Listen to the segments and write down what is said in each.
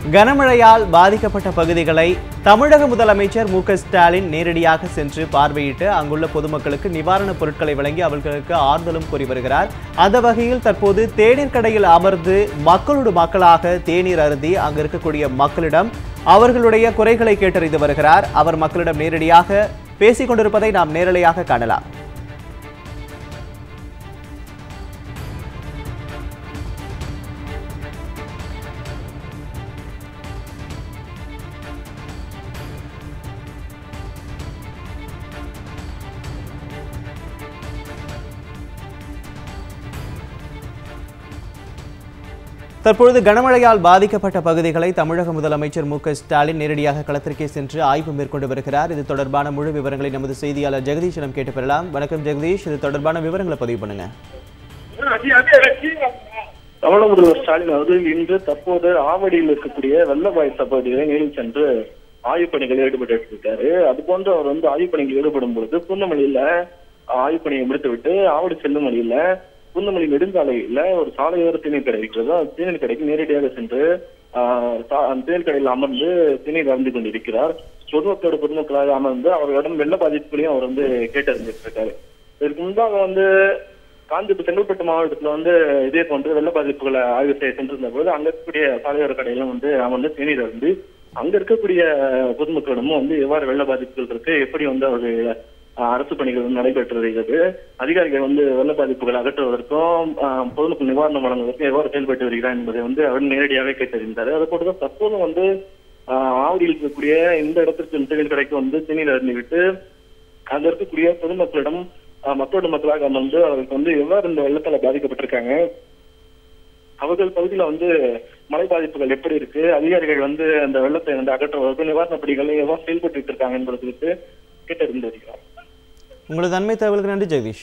கனமழையால் பாதிக்கப்பட்ட பகுதிகளை தமிழக முதலமைச்சர் மு க ஸ்டாலின் நேரடியாக சென்று பார்வையிட்டு அங்குள்ள பொதுமக்களுக்கு நிவாரணப் பொருட்களை வழங்கி அவர்களுக்கு ஆறுதலும் கூறி வருகிறார் அந்த வகையில் தற்போது தேநீர் கடையில் அமர்ந்து மக்களோடு மக்களாக தேநீர் அருந்தி அங்கு இருக்கக்கூடிய மக்களிடம் அவர்களுடைய குறைகளை கேட்டறிந்து வருகிறார் அவர் மக்களிடம் நேரடியாக பேசிக் கொண்டிருப்பதை நாம் நேரலையாக காணலாம் தற்பொழுது கனமழையால் பாதிக்கப்பட்ட பகுதிகளை தமிழக முதலமைச்சர் மு க ஸ்டாலின் நேரடியாக களத்திற்கே சென்று ஆய்வு மேற்கொண்டு வருகிறார் இது தொடர்பான முழு விவரங்களை நமது செய்தியாளர் ஜெகதீஷிடம் கேட்டு பெறலாம் வணக்கம் ஜெகதீஷ் இது தொடர்பான விவரங்களை பதிவு பண்ணுங்க தமிழக முதல்வர் ஸ்டாலின் அவர்கள் இன்று தற்போது ஆவடியில் இருக்கக்கூடிய வெள்ளபாய் பகுதிகளை நேரில் சென்று ஆய்வுப் பணிகளில் ஈடுபட்டு இருக்காரு அது போன்று அவர் வந்து ஆய்வுப் பணிகளில் ஈடுபடும் பொழுது பூந்தமல்லியில ஆய்வுப் பணியை முடித்துவிட்டு ஆவடி செல்லும் வழியில பூந்தமல்லி நெடுஞ்சாலையில ஒரு சாலையோர தேநீர் கடை இருக்கிறது அந்த தேநீர் கடைக்கு நேரடியாக சென்று ஆஹ், சா- அந்த தேநீர் கடையில் அமர்ந்து தேநீர் அருந்து கொண்டிருக்கிறார் பொதுமக்களோட பொதுமக்களாக அமர்ந்து அவர்களிடம் வெள்ள பாதிப்புகளையும் அவர் வந்து கேட்டறிஞ்சிட்டு இருக்காரு இதற்கு முன்பாக வந்து காஞ்சிபுரம் செங்கல்பட்டு மாவட்டத்துல வந்து இதே போன்று வெள்ள பாதிப்புகளை ஆய்வு செய்ய சென்றிருந்த போது அங்க இருக்கக்கூடிய சாலையோர கடையிலும் வந்து அமர்ந்து தேநீர் இருந்து அங்க இருக்கக்கூடிய பொதுமக்களிடமும் வந்து எவ்வாறு வெள்ள பாதிப்புகள் இருக்கு எப்படி வந்து ஒரு அஹ், அரசு பணிகள் வந்து நடைபெற்று வருகிறது அதிகாரிகள் வந்து வெள்ள பாதிப்புகளை அகற்றுவதற்கும் அஹ், பொதுமக்கள் நிவாரணம் வழங்குவதற்கும் எவ்வாறு செயல்பட்டு வருகிறார் என்பதை வந்து அவர் நேரடியாகவே கேட்டறிந்தார் அது போட்டுதான் தற்போது வந்து அஹ், ஆவடியில் இருக்கக்கூடிய இந்த இடத்திற்கு தேநீர் கடைக்கு வந்து தேநீர் அருந்திவிட்டு அங்க இருக்கக்கூடிய பொதுமக்களிடம் அஹ், மக்களோட மக்களாக அமர்ந்து அவர்களுக்கு வந்து எவ்வாறு இந்த வெள்ளத்தால பாதிக்கப்பட்டிருக்காங்க அவர்கள் பகுதியில வந்து மழை பாதிப்புகள் எப்படி இருக்கு அதிகாரிகள் வந்து அந்த வெள்ளத்தை வந்து அகற்றுவதற்கு நிவாரணப் பணிகளை எவ்வாறு செயல்பட்டு இருக்காங்க என்பது குறித்து கேட்டறிந்து வருகிறார் உங்களது நன்மை தகவலுக்கு நன்றி ஜெகதீஷ்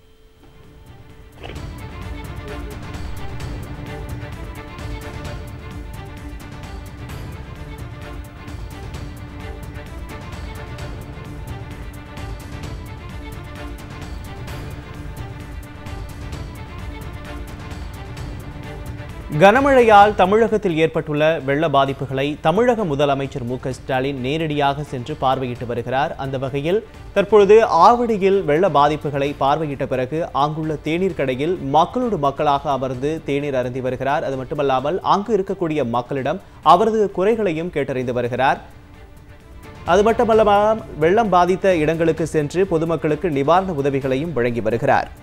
கனமழையால் தமிழகத்தில் ஏற்பட்டுள்ள வெள்ள பாதிப்புகளை தமிழக முதலமைச்சர் மு க ஸ்டாலின் நேரடியாக சென்று பார்வையிட்டு வருகிறார் அந்த வகையில் தற்பொழுது ஆவடியில் வெள்ள பாதிப்புகளை பார்வையிட்ட பிறகு அங்குள்ள தேநீர் கடையில் மக்களோடு மக்களாக அமர்ந்து தேநீர் அருந்தி வருகிறார் அது மட்டுமல்லாமல் அங்கு இருக்கக்கூடிய மக்களிடம் அவரது குறைகளையும் கேட்டறிந்து வருகிறார் அது மட்டுமல்லாமல் வெள்ளம் பாதித்த இடங்களுக்கு சென்று பொதுமக்களுக்கு நிவாரண உதவிகளையும் வழங்கி வருகிறார்